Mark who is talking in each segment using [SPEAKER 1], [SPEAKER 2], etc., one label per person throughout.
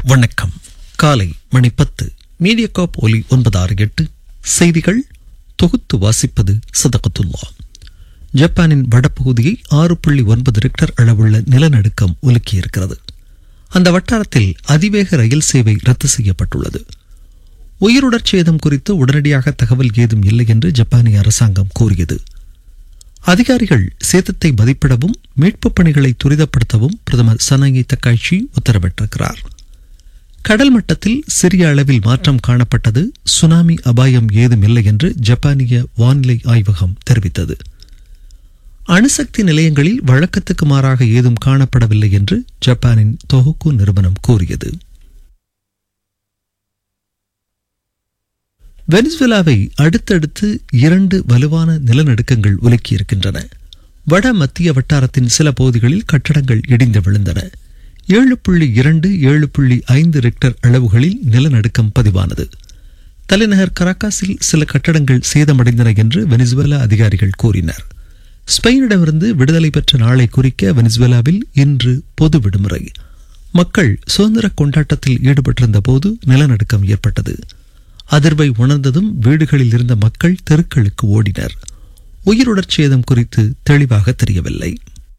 [SPEAKER 1] வணக்கம் காலை மணி பத்து மீடியாகாப் ஒலி ஒன்பது ஆறு எட்டு செய்திகள் தொகுத்து வாசிப்பது சதகத்துல்லா ஜப்பானின் வடபகுதியை ஆறு புள்ளி ஒன்பது ரிக்டர் அளவுள்ள நிலநடுக்கம் உலுக்கியிருக்கிறது அந்த வட்டாரத்தில் அதிவேக ரயில் சேவை ரத்து செய்யப்பட்டுள்ளது உயிருடற் சேதம் குறித்து உடனடியாக தகவல் ஏதும் இல்லை என்று ஜப்பானிய அரசாங்கம் கூறியது அதிகாரிகள் சேதத்தை மதிப்பிடவும் மீட்புப் பணிகளை துரிதப்படுத்தவும் பிரதமர் சனகி தக்காய்ச்சி உத்தரவிட்டிருக்கிறார் கடல் மட்டத்தில் சிறிய அளவில் மாற்றம் காணப்பட்டது சுனாமி அபாயம் ஏதும் இல்லை என்று ஜப்பானிய வானிலை ஆய்வகம் தெரிவித்தது அணுசக்தி நிலையங்களில் வழக்கத்துக்கு மாறாக ஏதும் காணப்படவில்லை என்று ஜப்பானின் தொகுக்கு நிறுவனம் கூறியது வெனிசுவேலாவை அடுத்தடுத்து இரண்டு வலுவான நிலநடுக்கங்கள் உலுக்கியிருக்கின்றன வட மத்திய வட்டாரத்தின் சில பகுதிகளில் கட்டடங்கள் இடிந்து விழுந்தன ஏழு புள்ளி இரண்டு ஏழு புள்ளி ஐந்து ரெக்டர் அளவுகளில் நிலநடுக்கம் பதிவானது தலைநகர் கராக்காஸில் சில கட்டடங்கள் சேதமடைந்தன என்று வெனிசுவேலா அதிகாரிகள் கூறினர் ஸ்பெயினிடமிருந்து விடுதலை பெற்ற நாளை குறிக்க வெனிசுவேலாவில் இன்று பொது விடுமுறை மக்கள் சுதந்திர கொண்டாட்டத்தில் ஈடுபட்டிருந்த போது நிலநடுக்கம் ஏற்பட்டது அதிர்வை உணர்ந்ததும் வீடுகளில் இருந்த மக்கள் தெருக்களுக்கு ஓடினர் உயிருடற் சேதம் குறித்து தெளிவாக தெரியவில்லை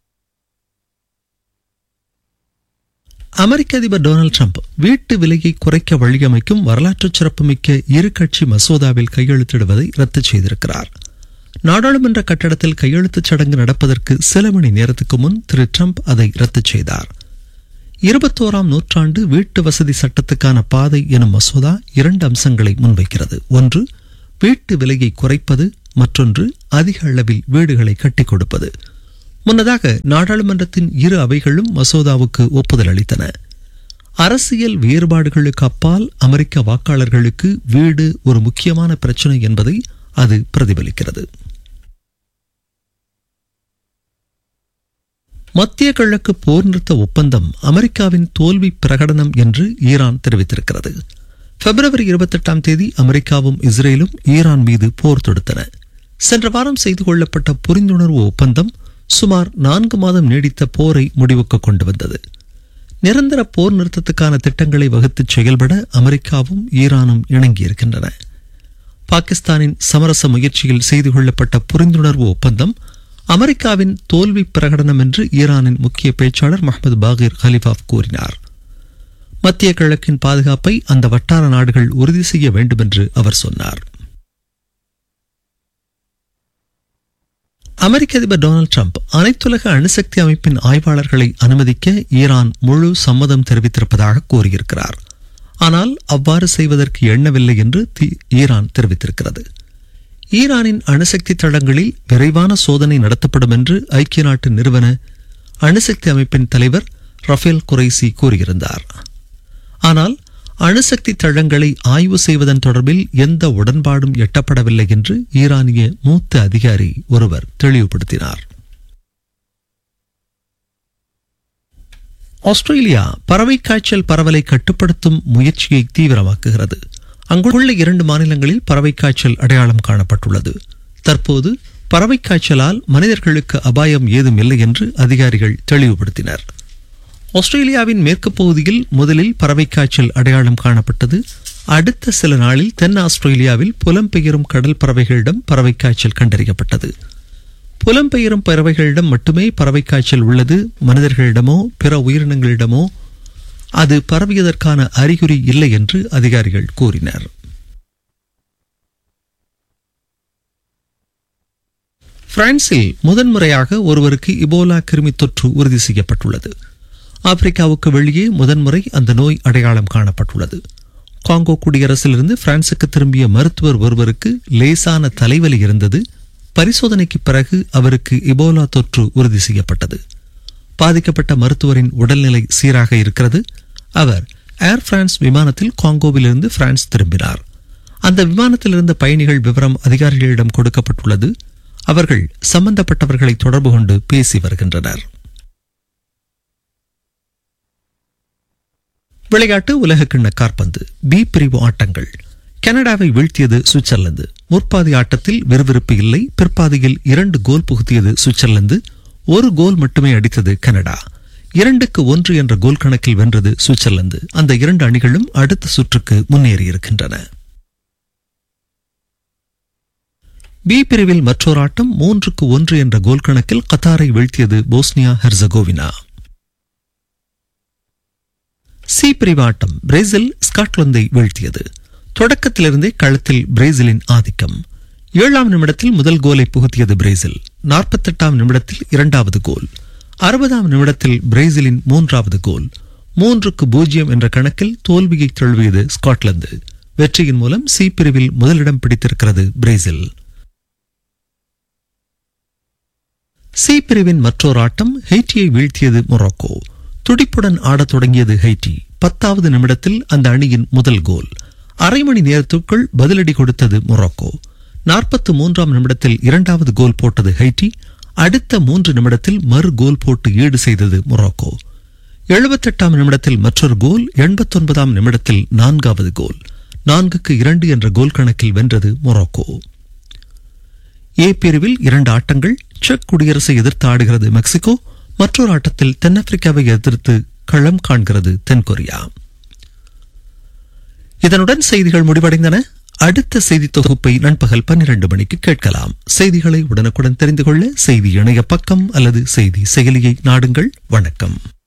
[SPEAKER 1] அமெரிக்க அதிபர் டொனால்டு ட்ரம்ப் வீட்டு விலையை குறைக்க வழியமைக்கும் வரலாற்று சிறப்புமிக்க இரு கட்சி மசோதாவில் கையெழுத்திடுவதை ரத்து செய்திருக்கிறார் நாடாளுமன்ற கட்டடத்தில் கையெழுத்துச் சடங்கு நடப்பதற்கு சில மணி நேரத்துக்கு முன் திரு ட்ரம்ப் அதை ரத்து செய்தார் இருபத்தோராம் நூற்றாண்டு வீட்டு வசதி சட்டத்துக்கான பாதை எனும் மசோதா இரண்டு அம்சங்களை முன்வைக்கிறது ஒன்று வீட்டு விலையை குறைப்பது மற்றொன்று அதிக அளவில் வீடுகளை கட்டிக் கொடுப்பது முன்னதாக நாடாளுமன்றத்தின் இரு அவைகளும் மசோதாவுக்கு ஒப்புதல் அளித்தன அரசியல் வேறுபாடுகளுக்கு அப்பால் அமெரிக்க வாக்காளர்களுக்கு வீடு ஒரு முக்கியமான பிரச்சனை என்பதை அது பிரதிபலிக்கிறது மத்திய கிழக்கு போர் நிறுத்த ஒப்பந்தம் அமெரிக்காவின் தோல்வி பிரகடனம் என்று ஈரான் தெரிவித்திருக்கிறது பிப்ரவரி இருபத்தெட்டாம் தேதி அமெரிக்காவும் இஸ்ரேலும் ஈரான் மீது போர் தொடுத்தன சென்ற வாரம் செய்து கொள்ளப்பட்ட புரிந்துணர்வு ஒப்பந்தம் சுமார் நான்கு மாதம் நீடித்த போரை முடிவுக்கு கொண்டு வந்தது நிரந்தர போர் நிறுத்தத்துக்கான திட்டங்களை வகுத்து செயல்பட அமெரிக்காவும் ஈரானும் இணங்கியிருக்கின்றன பாகிஸ்தானின் சமரச முயற்சியில் செய்து கொள்ளப்பட்ட புரிந்துணர்வு ஒப்பந்தம் அமெரிக்காவின் தோல்வி பிரகடனம் என்று ஈரானின் முக்கிய பேச்சாளர் முகமது பாகிர் ஹலிஃபாப் கூறினார் மத்திய கிழக்கின் பாதுகாப்பை அந்த வட்டார நாடுகள் உறுதி செய்ய வேண்டும் என்று அவர் சொன்னார் அமெரிக்க அதிபர் டொனால்டு ட்ரம்ப் அனைத்துலக அணுசக்தி அமைப்பின் ஆய்வாளர்களை அனுமதிக்க ஈரான் முழு சம்மதம் தெரிவித்திருப்பதாக கூறியிருக்கிறார் ஆனால் அவ்வாறு செய்வதற்கு எண்ணவில்லை என்று ஈரான் தெரிவித்திருக்கிறது ஈரானின் அணுசக்தி தளங்களில் விரைவான சோதனை நடத்தப்படும் என்று ஐக்கிய நாட்டு நிறுவன அணுசக்தி அமைப்பின் தலைவர் ரஃபேல் குரைசி கூறியிருந்தார் ஆனால் அணுசக்தி தளங்களை ஆய்வு செய்வதன் தொடர்பில் எந்த உடன்பாடும் எட்டப்படவில்லை என்று ஈரானிய மூத்த அதிகாரி ஒருவர் தெளிவுபடுத்தினார் ஆஸ்திரேலியா பறவை காய்ச்சல் பரவலை கட்டுப்படுத்தும் முயற்சியை தீவிரமாக்குகிறது அங்குள்ள இரண்டு மாநிலங்களில் பறவை காய்ச்சல் அடையாளம் காணப்பட்டுள்ளது தற்போது பறவை காய்ச்சலால் மனிதர்களுக்கு அபாயம் ஏதும் இல்லை என்று அதிகாரிகள் தெளிவுபடுத்தினர் ஆஸ்திரேலியாவின் மேற்கு பகுதியில் முதலில் பறவை காய்ச்சல் அடையாளம் காணப்பட்டது அடுத்த சில நாளில் தென் ஆஸ்திரேலியாவில் புலம்பெயரும் கடல் பறவைகளிடம் பறவை காய்ச்சல் கண்டறியப்பட்டது புலம்பெயரும் பறவைகளிடம் மட்டுமே பறவை காய்ச்சல் உள்ளது மனிதர்களிடமோ பிற உயிரினங்களிடமோ அது பரவியதற்கான அறிகுறி இல்லை என்று அதிகாரிகள் கூறினர் பிரான்சில் முதன்முறையாக ஒருவருக்கு இபோலா கிருமி தொற்று உறுதி செய்யப்பட்டுள்ளது ஆப்பிரிக்காவுக்கு வெளியே முதன்முறை அந்த நோய் அடையாளம் காணப்பட்டுள்ளது காங்கோ குடியரசிலிருந்து பிரான்சுக்கு திரும்பிய மருத்துவர் ஒருவருக்கு லேசான தலைவலி இருந்தது பரிசோதனைக்கு பிறகு அவருக்கு இபோலா தொற்று உறுதி செய்யப்பட்டது பாதிக்கப்பட்ட மருத்துவரின் உடல்நிலை சீராக இருக்கிறது அவர் ஏர் பிரான்ஸ் விமானத்தில் காங்கோவிலிருந்து பிரான்ஸ் திரும்பினார் அந்த விமானத்தில் இருந்த பயணிகள் விவரம் அதிகாரிகளிடம் கொடுக்கப்பட்டுள்ளது அவர்கள் சம்பந்தப்பட்டவர்களை தொடர்பு கொண்டு பேசி வருகின்றனர் விளையாட்டு உலகக்கிண்ண காற்பந்து பி பிரிவு ஆட்டங்கள் கனடாவை வீழ்த்தியது சுவிட்சர்லாந்து முற்பாதி ஆட்டத்தில் விறுவிறுப்பு இல்லை பிற்பாதியில் இரண்டு கோல் புகுத்தியது சுவிட்சர்லாந்து ஒரு கோல் மட்டுமே அடித்தது கனடா இரண்டுக்கு ஒன்று என்ற கோல் கணக்கில் வென்றது சுவிட்சர்லாந்து அந்த இரண்டு அணிகளும் அடுத்த சுற்றுக்கு முன்னேறியிருக்கின்றன பி பிரிவில் மற்றொரு ஆட்டம் மூன்றுக்கு ஒன்று என்ற கோல் கணக்கில் கத்தாரை வீழ்த்தியது போஸ்னியா ஹெர்சகோவினா சி பிரிவு ஆட்டம் பிரேசில் ஸ்காட்லாந்தை வீழ்த்தியது தொடக்கத்திலிருந்தே களத்தில் பிரேசிலின் ஆதிக்கம் ஏழாம் நிமிடத்தில் முதல் கோலை புகுத்தியது பிரேசில் நாற்பத்தெட்டாம் நிமிடத்தில் இரண்டாவது கோல் அறுபதாம் நிமிடத்தில் பிரேசிலின் மூன்றாவது கோல் மூன்றுக்கு பூஜ்ஜியம் என்ற கணக்கில் தோல்வியை தழுவியது ஸ்காட்லாந்து வெற்றியின் மூலம் சி பிரிவில் முதலிடம் பிடித்திருக்கிறது பிரேசில் சி பிரிவின் மற்றொரு ஆட்டம் ஹெய்டியை வீழ்த்தியது மொரோக்கோ துடிப்புடன் ஆடத் தொடங்கியது ஹைட்டி பத்தாவது நிமிடத்தில் அந்த அணியின் முதல் கோல் அரை மணி நேரத்துக்குள் பதிலடி கொடுத்தது மொரோக்கோ நாற்பத்து மூன்றாம் நிமிடத்தில் இரண்டாவது கோல் போட்டது ஹைட்டி அடுத்த மூன்று நிமிடத்தில் மறு கோல் போட்டு ஈடு செய்தது மொரோக்கோ எழுபத்தெட்டாம் நிமிடத்தில் மற்றொரு கோல் எண்பத்தொன்பதாம் நிமிடத்தில் நான்காவது கோல் நான்குக்கு இரண்டு என்ற கோல் கணக்கில் வென்றது மொரோக்கோ ஏ பிரிவில் இரண்டு ஆட்டங்கள் செக் குடியரசை எதிர்த்து ஆடுகிறது மெக்சிகோ மற்றொரு ஆட்டத்தில் தென்னாப்பிரிக்காவை எதிர்த்து களம் காண்கிறது தென்கொரியா இதனுடன் செய்திகள் முடிவடைந்தன அடுத்த செய்தி தொகுப்பை நண்பகல் பன்னிரண்டு மணிக்கு கேட்கலாம் செய்திகளை உடனுக்குடன் தெரிந்து கொள்ள செய்தி இணைய பக்கம் அல்லது செய்தி செயலியை நாடுங்கள் வணக்கம்